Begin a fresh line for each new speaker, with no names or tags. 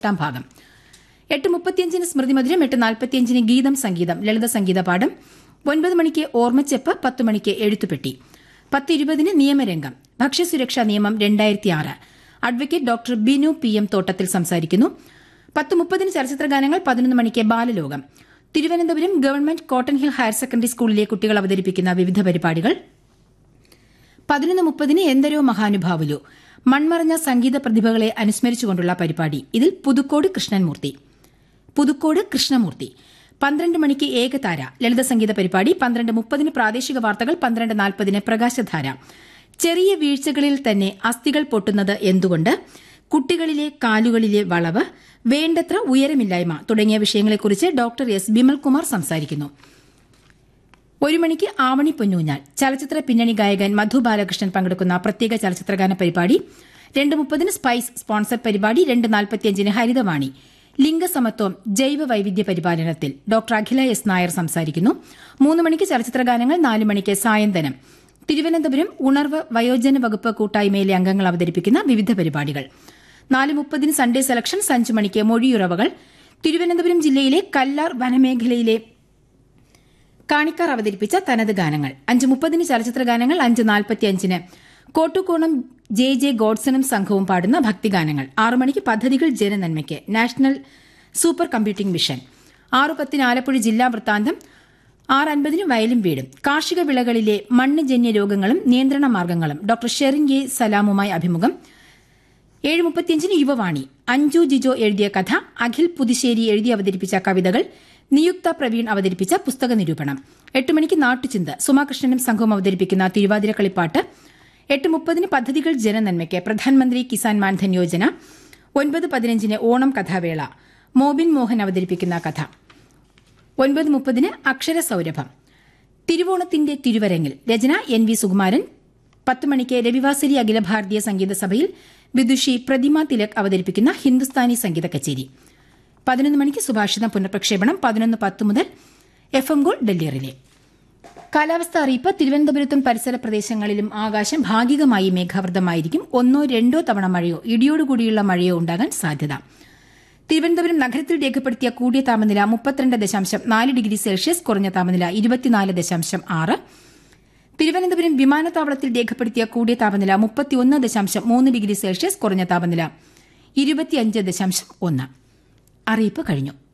എട്ടാം ഭാഗം എട്ട് മുപ്പത്തിയഞ്ചിന് സ്മൃതി മധുരം എട്ട് നാൽപ്പത്തിയഞ്ചിന് ഗീതം സംഗീതം ലളിത സംഗീത പാഠം ഒൻപത് മണിക്ക് ഓർമ്മച്ചെപ്പ് പത്ത് മണിക്ക് എഴുത്തുപെട്ടി പത്ത് ഇരുപതിന് നിയമരംഗം ഭക്ഷ്യസുരക്ഷാ നിയമം രണ്ടായിരത്തി ആറ് advocate doctor Binu P M Thottathil സംസാരിക്കുന്നു പത്ത് മുപ്പതിന് ചലച്ചിത്ര ഗാനങ്ങൾ പതിനൊന്ന് മണിക്ക് Balalokam Thiruvananthapuram government cotton hill higher secondary സ്കൂളിലെ കുട്ടികൾ അവതരിപ്പിക്കുന്ന വിവിധ പരിപാടികൾ പതിനൊന്ന് മുപ്പതിന് എന്തരോ മഹാനുഭാവുലു മൺമറഞ്ഞ സംഗീത പ്രതിഭകളെ അനുസ്മരിച്ചുകൊണ്ടുള്ള പരിപാടി ഇതിൽ പുതുക്കോട് കൃഷ്ണൻമൂർത്തി പുതുക്കോട് കൃഷ്ണമൂർത്തി പന്ത്രണ്ട് മണിക്ക് ഏകതാര ലളിത സംഗീത പരിപാടി പന്ത്രണ്ട് മുപ്പതിന് പ്രാദേശിക വാർത്തകൾ പന്ത്രണ്ട് നാൽപ്പതിന് പ്രകാശധാര ചെറിയ വീഴ്ചകളിൽ തന്നെ അസ്ഥികൾ പൊട്ടുന്നത് എന്തുകൊണ്ട് കുട്ടികളിലെ കാലുകളിലെ വളവ് വേണ്ടത്ര ഉയരമില്ലായ്മ തുടങ്ങിയ വിഷയങ്ങളെക്കുറിച്ച് ഡോക്ടർ എസ് ബിമൽകുമാർ സംസാരിക്കുന്നു ഒരു മണിക്ക് ആവണി പൊന്നൂഞ്ഞാൽ ചലച്ചിത്ര പിന്നണി ഗായകൻ മധു ബാലകൃഷ്ണൻ പങ്കെടുക്കുന്ന പ്രത്യേക ചലച്ചിത്രഗാന പരിപാടി രണ്ട് മുപ്പതിന് സ്പൈസ് സ്പോൺസർ പരിപാടി രണ്ട് നാൽപ്പത്തിയഞ്ചിന് ഹരിതവാണി ലിംഗസമത്വം ജൈവ വൈവിധ്യ പരിപാലനത്തിൽ ഡോക്ടർ അഖില എസ് നായർ സംസാരിക്കുന്നു മൂന്ന് മണിക്ക് ചലച്ചിത്രഗാനങ്ങൾ നാല് മണിക്ക് സായന്തനം തിരുവനന്തപുരം ഉണർവ് വയോജന വകുപ്പ് കൂട്ടായ്മയിലെ അംഗങ്ങൾ അവതരിപ്പിക്കുന്ന വിവിധ പരിപാടികൾ നാല് മുപ്പതിന് സൺഡേ സെലക്ഷൻസ് അഞ്ച് മണിക്ക് മൊഴിയുറവകൾ തിരുവനന്തപുരം ജില്ലയിലെ കല്ലാർ വനമേഖലയിലെ കാണിക്കാർ അവതരിപ്പിച്ച തനത് ഗാനങ്ങൾ അഞ്ച് മുപ്പതിന് ചലച്ചിത്ര ഗാനങ്ങൾ അഞ്ച് നാൽപ്പത്തിയഞ്ചിന് കോട്ടുകോണം ജെ ജെ ഗോഡ്സണും സംഘവും പാടുന്ന ഭക്തിഗാനങ്ങൾ ആറു മണിക്ക് പദ്ധതികൾ ജനനന്മയ്ക്ക് നാഷണൽ സൂപ്പർ കമ്പ്യൂട്ടിംഗ് മിഷൻ ആറു പത്തിന് ആലപ്പുഴ ജില്ലാ വൃത്താന്തം ആറ് അൻപതിന് വയലും വീടും കാർഷിക വിളകളിലെ മണ്ണ് ജന്യ രോഗങ്ങളും നിയന്ത്രണ മാർഗങ്ങളും ഡോക്ടർ ഷെറിൻ എ സലാമുമായി അഭിമുഖം ഏഴ് മുപ്പത്തിയഞ്ചിന് യുവവാണി അഞ്ജു ജിജോ എഴുതിയ കഥ അഖിൽ പുതുശ്ശേരി എഴുതി അവതരിപ്പിച്ച കവിതകൾ നിയുക്ത പ്രവീൺ അവതരിപ്പിച്ച പുസ്തക നിരൂപണം എട്ട് മണിക്ക് നാട്ടുചിന്ത സുമാകൃഷ്ണനും സംഘവും അവതരിപ്പിക്കുന്ന തിരുവാതിര കളിപ്പാട്ട് എട്ട് മുപ്പതിന് പദ്ധതികൾ ജനനന്മയ്ക്ക് പ്രധാനമന്ത്രി കിസാൻ മാൻധൻ യോജന ഒൻപത് പതിനഞ്ചിന് ഓണം കഥാവേള മോബിൻ മോഹൻ അവതരിപ്പിക്കുന്ന കഥ ഒൻപത് മുപ്പതിന് അക്ഷരസൗരഭം തിരുവോണത്തിന്റെ തിരുവരങ്ങിൽ രചന എൻ വി സുകുമാരൻ പത്ത് മണിക്ക് രവിവാസരി അഖില ഭാരതീയ സംഗീത സഭയിൽ വിദുഷി പ്രതിമ തിലക് അവതരിപ്പിക്കുന്ന ഹിന്ദുസ്ഥാനി സംഗീത കച്ചേരി പതിനൊന്ന് മണിക്ക് സുഭാഷിതം പുനഃപ്രക്ഷേപണം പതിനൊന്ന് പത്ത് മുതൽ എഫ് എം ഗോൾ ഡൽഹിയറിലെ കാലാവസ്ഥ അറിയിപ്പ് തിരുവനന്തപുരത്തും പരിസര പ്രദേശങ്ങളിലും ആകാശം ഭാഗികമായി മേഘാവൃതമായിരിക്കും ഒന്നോ രണ്ടോ തവണ മഴയോ ഇടിയോടുകൂടിയുള്ള മഴയോ ഉണ്ടാകാൻ സാധ്യത തിരുവനന്തപുരം നഗരത്തിൽ രേഖപ്പെടുത്തിയ കൂടിയ താപനില മുപ്പത്തിരണ്ട് ദശാംശം നാല് ഡിഗ്രി സെൽഷ്യസ് കുറഞ്ഞ താപനില ഇരുപത്തിനാല് ദശാംശം ആറ് തിരുവനന്തപുരം വിമാനത്താവളത്തിൽ രേഖപ്പെടുത്തിയ കൂടിയ താപനില മുപ്പത്തിയൊന്ന് ദശാംശം മൂന്ന് ഡിഗ്രി സെൽഷ്യസ് കുറഞ്ഞ താപനില ഇരുപത്തിയഞ്ച് ദശാംശം ഒന്ന് അറിയിപ്പ് കഴിഞ്ഞു